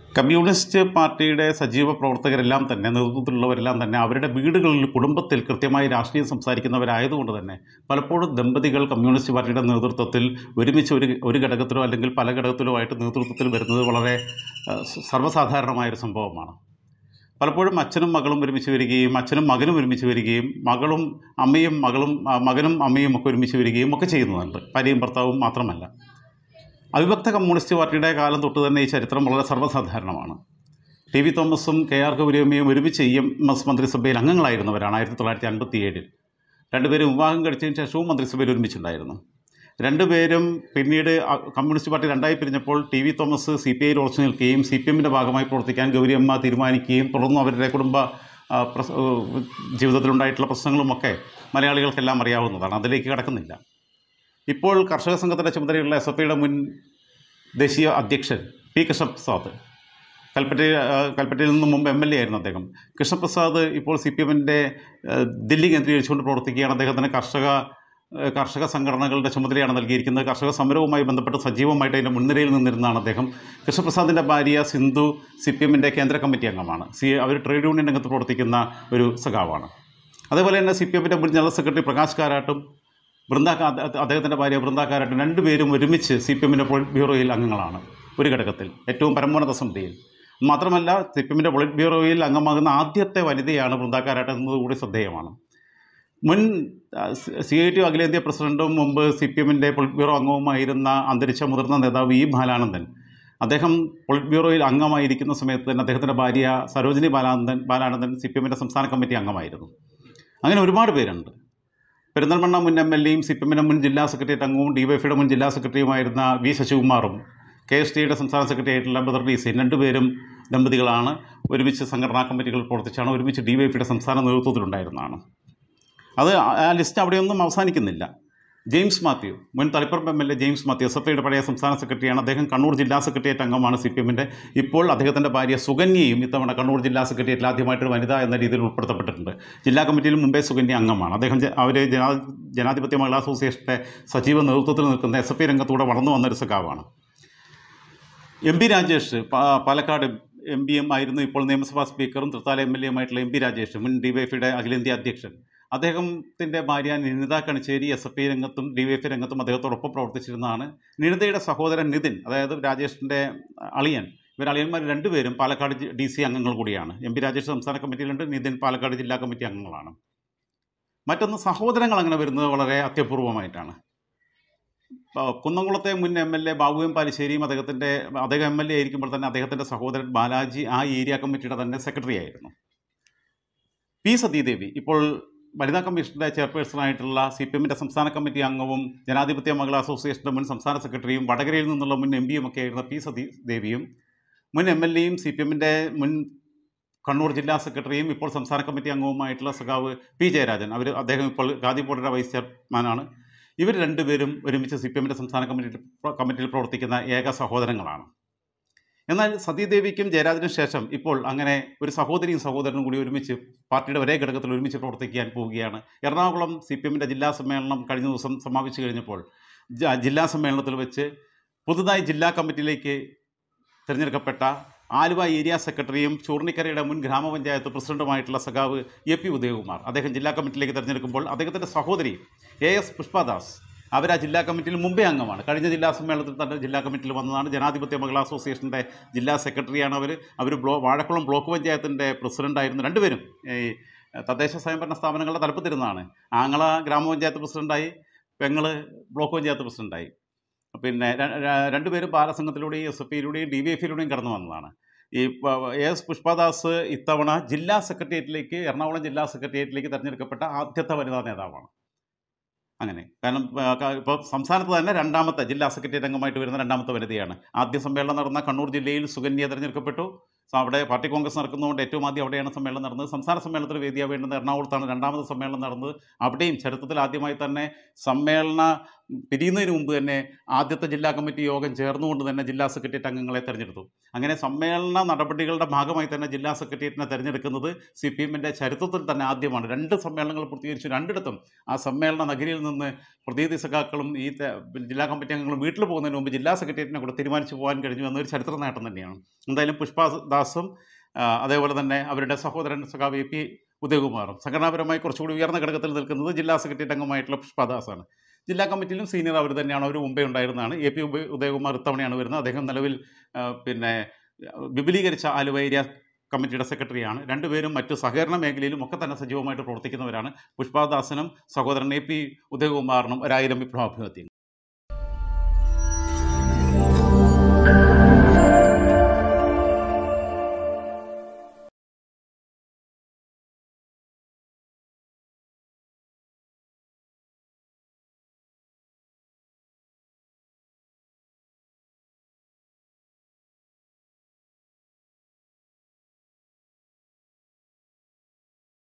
communist പാർട്ടിയുടെ സജീവ പ്രവർത്തകരെല്ലാം തന്നെ നേതൃത്വത്തിലുള്ളവരെല്ലാം തന്നെ അവരുടെ വീടുകളിൽ കുടുംബത്തിൽ കൃത്യമായി രാഷ്ട്രീയം സംസാരിക്കുന്നവരായതുകൊണ്ട് തന്നെ പലപ്പോഴും ദമ്പതികൾ കമ്മ്യൂണിസ്റ്റ് പാർട്ടിയുടെ നേതൃത്വത്തിൽ ഒരുമിച്ച് ഒരു ഒരു ഘടകത്തിലോ അല്ലെങ്കിൽ പല ഘടകത്തിലോ ആയിട്ട് നേതൃത്വത്തിൽ വരുന്നത് വളരെ ആ, സ- സർവ്വസാധാരണമായൊരു സംഭവമാണ് പലപ്പോഴും അച്ഛനും മകളും ഒരുമിച്ച് വരികയും അച്ഛനും മകനും ഒരുമിച്ച് വരികയും മകളും അമ്മയും മകളും ആ, മകനും അമ്മയും ഒക്കെ ഒരുമിച്ച് വരികയും ഒക്കെ ചെയ്യുന്നുണ്ട് ഭാര്യയും ഭർത്താവും മാത്രമല്ല അവിഭക്ത കമ്മ്യൂണിസ്റ്റ് പാർട്ടിയുടെ കാലം തൊട്ട് തന്നെ ഈ ചരിത്രം വളരെ സർവ്വസാധാരണമാണ് ടി വി തോമസും കെ ആർ ഗൗരിയമ്മയും ഒരുമിച്ച് ഇ എം എസ് മന്ത്രിസഭയിൽ അംഗങ്ങളായിരുന്നവരാണ് ആയിരത്തി തൊള്ളായിരത്തി അൻപത്തി ഏഴിൽ രണ്ടുപേരും വിവാഹം കഴിച്ചതിന് ശേഷവും മന്ത്രിസഭയിൽ ഒരുമിച്ചുണ്ടായിരുന്നു രണ്ടുപേരും പിന്നീട് അ- കമ്മ്യൂണിസ്റ്റ് പാർട്ടി രണ്ടായി പിരിഞ്ഞപ്പോൾ T V Thomas C P ഐയിൽ ഉറച്ചു നിൽക്കുകയും സി പി എമ്മിൻ്റെ ഭാഗമായി പ്രവർത്തിക്കാൻ ഗൗരിയമ്മ തീരുമാനിക്കുകയും തുടർന്ന് അവരുടെ കുടുംബ ആ, പ്രസ- ഏഹ് ജീവിതത്തിലുണ്ടായിട്ടുള്ള പ്രശ്നങ്ങളുമൊക്കെ മലയാളികൾക്കെല്ലാം അറിയാവുന്നതാണ് അതിലേക്ക് കടക്കുന്നില്ല ഇപ്പോൾ കർഷക സംഘത്തിൻ്റെ ചുമതലയുള്ള എസ് എഫ് ഐയുടെ മുൻ ദേശീയ അധ്യക്ഷൻ പി കൃഷ്ണപ്രസാദ് കൽപ്പറ്റയിൽ ആ, കൽപ്പറ്റയിൽ നിന്ന് മുമ്പ് എം എൽ എ ആയിരുന്നു അദ്ദേഹം കൃഷ്ണപ്രസാദ് ഇപ്പോൾ സി പി എമ്മിൻ്റെ ദില്ലി കേന്ദ്രീകരിച്ചുകൊണ്ട് പ്രവർത്തിക്കുകയാണ് അദ്ദേഹത്തിന് കർഷക ആ, കർഷക സംഘടനകളുടെ ചുമതലയാണ് നൽകിയിരിക്കുന്നത് കർഷക സമരവുമായി ബന്ധപ്പെട്ട് സജീവമായിട്ട് അതിൻ്റെ മുൻനിരയിൽ നിന്നിരുന്നതാണ് അദ്ദേഹം കൃഷ്ണപ്രസാദിൻ്റെ ഭാര്യ സിന്ധു സി പി എമ്മിൻ്റെ കേന്ദ്ര കമ്മിറ്റി അംഗമാണ് സി അവർ ട്രേഡ് യൂണിയൻ രംഗത്ത് പ്രവർത്തിക്കുന്ന ഒരു സഖാവാണ് അതേപോലെ തന്നെ സി പി എമ്മിൻ്റെ മുൻ ജനറൽ സെക്രട്ടറി പ്രകാശ് കാരാട്ടും വൃന്ദ അദ്ദേഹത്തിൻ്റെ ഭാര്യ വൃന്ദ കാരാട്ടും രണ്ടുപേരും ഒരുമിച്ച് സി പി എമ്മിൻ്റെ പോളിറ്റ് ബ്യൂറോയിൽ അംഗങ്ങളാണ് ഒരു ഘടകത്തിൽ ഏറ്റവും പരമോന്നത സമിതിയിൽ മാത്രമല്ല സി പി എമ്മിൻ്റെ പോളിറ്റ് ബ്യൂറോയിൽ അംഗമാകുന്ന ആദ്യത്തെ വനിതയാണ് വൃന്ദ കാരാട്ട് എന്നതുകൂടി ശ്രദ്ധേയമാണ് മുൻ സി ഐ ടി അഖിലേന്ത്യാ പ്രസിഡന്റും മുമ്പ് സി പി എമ്മിൻ്റെ പൊളിറ്റ് ബ്യൂറോ അംഗവുമായിരുന്ന അന്തരിച്ച മുതിർന്ന നേതാവ് ഇ ബാലാനന്ദൻ അദ്ദേഹം പൊളിറ്റ് ബ്യൂറോയിൽ അംഗമായിരിക്കുന്ന സമയത്ത് തന്നെ അദ്ദേഹത്തിൻ്റെ ഭാര്യ സരോജിനി ബാലാനന്ദൻ ബാലാനന്ദൻ സി പി എമ്മിൻ്റെ സംസ്ഥാന കമ്മിറ്റി അംഗമായിരുന്നു അങ്ങനെ ഒരുപാട് പേരുണ്ട് പെരിന്തൽമണ്ണ മുൻ എം എൽ എയും സി പി എമ്മിൻ്റെ മുൻ ജില്ലാ സെക്രട്ടേറിയറ്റ് അംഗവും ഡിവൈഫിയുടെ മുൻ ജില്ലാ സെക്രട്ടറിയുമായിരുന്ന വി ശശികുമാറും കെ എസ് ടിയുടെ സംസ്ഥാന സെക്രട്ടറി ആയിട്ടുള്ള ബദർ ഡി സൈൻ രണ്ടുപേരും ദമ്പതികളാണ് ഒരുമിച്ച് സംഘടനാ കമ്മിറ്റികൾ പ്രവർത്തിച്ചാണ് ഒരുമിച്ച് ഡിവൈഫിയുടെ സംസ്ഥാന നേതൃത്വത്തിലുണ്ടായിരുന്നതാണ് അത് ആ- ആ ലിസ്റ്റ് അവിടെയൊന്നും അവസാനിക്കുന്നില്ല ജെയിംസ് മാത്യു മുൻ Taliparamba M L A James Mathew S F ഐയുടെ പഴയ സംസ്ഥാന സെക്രട്ടറിയാണ് അദ്ദേഹം കണ്ണൂർ ജില്ലാ സെക്രട്ടേറിയറ്റ് അംഗമാണ് സി പി എമ്മിൻ്റെ ഇപ്പോൾ അദ്ദേഹത്തിൻ്റെ ഭാര്യ സുകന്യയും ഇത്തവണ കണ്ണൂർ ജില്ലാ സെക്രട്ടേറിയറ്റിൽ ആദ്യമായിട്ടൊരു വനിത എന്ന രീതിയിൽ ഉൾപ്പെടുത്തപ്പെട്ടിട്ടുണ്ട് ജില്ലാ കമ്മിറ്റിയിൽ മുമ്പേ സുകന്യ അംഗമാണ് അദ്ദേഹം അവർ ജനാ ജനാധിപത്യ മഹിളാ അസോസിയേഷൻ്റെ സജീവ നേതൃത്വത്തിൽ നിൽക്കുന്ന എസ് എഫ് ഐ രംഗത്തൂടെ വളർന്നു വന്നൊരു സഖാവാണ് എം പി രാജേഷ് പ- പാലക്കാട് എം പി എം ആയിരുന്നു ഇപ്പോൾ നിയമസഭാ സ്പീക്കറും തൃത്താല എം എൽ എയുമായിട്ടുള്ള എം പി രാജേഷ് മുൻ ഡിവൈഎഫിയുടെ അഖിലേന്ത്യാ അധ്യക്ഷൻ അദ്ദേഹത്തിൻ്റെ ഭാര്യ Ninitha Kanicheri S F I രംഗത്തും ഡിവൈഎഫ് രംഗത്തും അദ്ദേഹത്തോടൊപ്പം പ്രവർത്തിച്ചിരുന്നതാണ് നിനിതയുടെ സഹോദരൻ നിതിൻ അതായത് രാജേഷിൻ്റെ അളിയൻ ഇവർ അളിയന്മാർ രണ്ടുപേരും പാലക്കാട് ഡി സി അംഗങ്ങൾ കൂടിയാണ് എം പി രാജേഷ് സംസ്ഥാന കമ്മിറ്റിയിലുണ്ട് നിതിൻ പാലക്കാട് ജില്ലാ കമ്മിറ്റി അംഗങ്ങളാണ് മറ്റൊന്ന് സഹോദരങ്ങൾ അങ്ങനെ വരുന്നത് വളരെ അത്യപൂർവമായിട്ടാണ് പ- കുന്നംകുളത്തെ മുൻ M L A Babu M പാലിശ്ശേരിയും അദ്ദേഹത്തിൻ്റെ അദ്ദേഹം എം എൽ എ ആയിരിക്കുമ്പോൾ തന്നെ അദ്ദേഹത്തിൻ്റെ സഹോദരൻ ബാലാജി ആ ഏരിയ കമ്മിറ്റിയുടെ തന്നെ സെക്രട്ടറി ആയിരുന്നു പി സതീദേവി ഇപ്പോൾ വനിതാ കമ്മീഷന്റെ ചെയർപേഴ്സണായിട്ടുള്ള സി പി എമ്മിൻ്റെ സംസ്ഥാന കമ്മിറ്റി അംഗവും ജനാധിപത്യ മഹിളാ അസോസിയേഷൻ്റെ മുൻ സംസ്ഥാന സെക്രട്ടറിയും വടകരയിൽ നിന്നുള്ള മുൻ എം പിയും ഒക്കെ ആയിരുന്ന പി സതീദേവിയും മുൻ എം എൽ എയും സി പി എമ്മിൻ്റെ മുൻ കണ്ണൂർ ജില്ലാ സെക്രട്ടറിയും ഇപ്പോൾ സംസ്ഥാന കമ്മിറ്റി അംഗവുമായിട്ടുള്ള സഖാവ് പി ജയരാജൻ അവർ അദ്ദേഹം ഇപ്പോൾ ഖാദി ബോർഡിൻ്റെ വൈസ് ചെയർമാനാണ് ഇവർ രണ്ടുപേരും ഒരുമിച്ച് സി പി എമ്മിൻ്റെ സംസ്ഥാന കമ്മിറ്റി കമ്മിറ്റിയിൽ പ്രവർത്തിക്കുന്ന ഏക സഹോദരങ്ങളാണ് എന്നാൽ സതീദേവിക്കും ജയരാജനും ശേഷം ഇപ്പോൾ അങ്ങനെ ഒരു സഹോദരിയും സഹോദരനും കൂടി ഒരുമിച്ച് പാർട്ടിയുടെ ഒരേ ഘടകത്തിൽ ഒരുമിച്ച് പ്രവർത്തിക്കാൻ പോവുകയാണ് എറണാകുളം സി പി എമ്മിൻ്റെ ജില്ലാ സമ്മേളനം കഴിഞ്ഞ ദിവസം സമാപിച്ചു കഴിഞ്ഞപ്പോൾ ജ- ജില്ലാ സമ്മേളനത്തിൽ വെച്ച് പുതുതായി ജില്ലാ കമ്മിറ്റിയിലേക്ക് തിരഞ്ഞെടുക്കപ്പെട്ട ആലുവ ഏരിയ സെക്രട്ടറിയും ചൂർണിക്കരയുടെ മുൻ ഗ്രാമപഞ്ചായത്ത് പ്രസിഡന്റുമായിട്ടുള്ള സഖാവ് എ പി ഉദയകുമാർ അദ്ദേഹം ജില്ലാ കമ്മിറ്റിയിലേക്ക് തിരഞ്ഞെടുക്കുമ്പോൾ അദ്ദേഹത്തിൻ്റെ സഹോദരി എ എസ് പുഷ്പദാസ് അവർ ആ ജില്ലാ കമ്മിറ്റിയിൽ മുമ്പേ അംഗമാണ് കഴിഞ്ഞ ജില്ലാ സമ്മേളനത്തിൽ തന്നെ ജില്ലാ കമ്മിറ്റിയിൽ വന്നതാണ് ജനാധിപത്യ മഹിളാ അസോസിയേഷൻ്റെ ജില്ലാ സെക്രട്ടറിയാണ് അവർ അവർ ബ്ലോ വാഴക്കുളം ബ്ലോക്ക് പഞ്ചായത്തിൻ്റെ പ്രസിഡൻ്റായിരുന്നു രണ്ടുപേരും ഈ തദ്ദേശ സ്വയംഭരണ സ്ഥാപനങ്ങളുടെ തലപ്പത്തിരുന്നതാണ് ആങ്ങള ഗ്രാമപഞ്ചായത്ത് പ്രസിഡൻ്റായി പെങ്ങള് ബ്ലോക്ക് പഞ്ചായത്ത് പ്രസിഡൻ്റായി പിന്നെ ര- ര- രണ്ടുപേരും ബാലസംഘത്തിലൂടെയും എസ് എഫ് ഐയിലൂടെയും ഡി വി എഫിലൂടെയും കടന്നു വന്നതാണ് ഈ പ- എ എസ് പുഷ്പദാസ് ഇത്തവണ ജില്ലാ സെക്രട്ടേറിയറ്റിലേക്ക് എറണാകുളം ജില്ലാ സെക്രട്ടേറിയറ്റിലേക്ക് തിരഞ്ഞെടുക്കപ്പെട്ട ആദ്യത്തെ വനിതാ നേതാവാണ് അങ്ങനെ കാരണം ഇപ്പോൾ സംസ്ഥാനത്ത് തന്നെ രണ്ടാമത്തെ ജില്ലാ സെക്രട്ടേറിയറ്റ് അംഗമായിട്ട് വരുന്ന രണ്ടാമത്തെ വനിതയാണ് ആദ്യ സമ്മേളനം നടന്ന കണ്ണൂർ ജില്ലയിൽ സുകന്യ തിരഞ്ഞെടുക്കപ്പെട്ടു സോ അവിടെ പാർട്ടി കോൺഗ്രസ് നടക്കുന്നതുകൊണ്ട് ഏറ്റവും ആദ്യം അവിടെയാണ് സമ്മേളനം നടന്നത് സംസ്ഥാന സമ്മേളനത്തിൽ വേദിയാവേണ്ടുന്ന എറണാകുളത്താണ് രണ്ടാമത് സമ്മേളനം നടന്നത് അവിടെയും ചരിത്രത്തിൽ ആദ്യമായി തന്നെ സമ്മേളന പിരിയുന്നതിന് മുമ്പ് തന്നെ ആദ്യത്തെ ജില്ലാ കമ്മിറ്റി യോഗം ചേർന്നുകൊണ്ട് തന്നെ ജില്ലാ സെക്രട്ടേറിയറ്റ് അംഗങ്ങളെ തെരഞ്ഞെടുത്തു അങ്ങനെ സമ്മേളന നടപടികളുടെ ഭാഗമായി തന്നെ ജില്ലാ സെക്രട്ടേറിയറ്റിനെ തെരഞ്ഞെടുക്കുന്നത് സി പി എമ്മിൻ്റെ ചരിത്രത്തിൽ തന്നെ ആദ്യമാണ് രണ്ട് സമ്മേളനങ്ങൾ പൂർത്തീകരിച്ചു രണ്ടിടത്തും ആ സമ്മേളന നഗരിയിൽ നിന്ന് പ്രതിനിധി സഖാക്കളും ഈ ത- ജില്ലാ കമ്മിറ്റി അംഗങ്ങളും വീട്ടിൽ പോകുന്നതിന് മുമ്പ് ജില്ലാ സെക്രട്ടേറിയറ്റിനെ കൂടെ തീരുമാനിച്ചു പോകാൻ കഴിഞ്ഞു എന്നൊരു ചരിത്ര നേട്ടം തന്നെയാണ് എന്തായാലും പുഷ്പദാസും ആ, അതേപോലെ തന്നെ അവരുടെ സഹോദരൻ സഖാവ് എ പി ഉദയകുമാറും സംഘടനാപരമായി കുറച്ചുകൂടി ഉയർന്ന ഘടകത്തിൽ നിൽക്കുന്നത് ജില്ലാ സെക്രട്ടേറിയറ്റ് അംഗമായിട്ടുള്ള പുഷ്പദാസാണ് ജില്ലാ കമ്മിറ്റിയിലും സീനിയർ അവർ തന്നെയാണ് അവർ മുമ്പേ ഉണ്ടായിരുന്നതാണ് എ പി ഉബ- ഉദയകുമാർ ഇത്തവണയാണ് വരുന്നത് അദ്ദേഹം നിലവിൽ ആ, പിന്നെ വിപുലീകരിച്ച ആലുവ ഏരിയ കമ്മിറ്റിയുടെ സെക്രട്ടറിയാണ് രണ്ടുപേരും മറ്റു സഹകരണ മേഖലയിലും ഒക്കെ തന്നെ സജീവമായിട്ട് പ്രവർത്തിക്കുന്നവരാണ് പുഷ്പദാസനും സഹോദരൻ എ പി ഉദയകുമാറിനും ഒരായിരം വിപ്ലവാഭിവാദ്യങ്ങൾ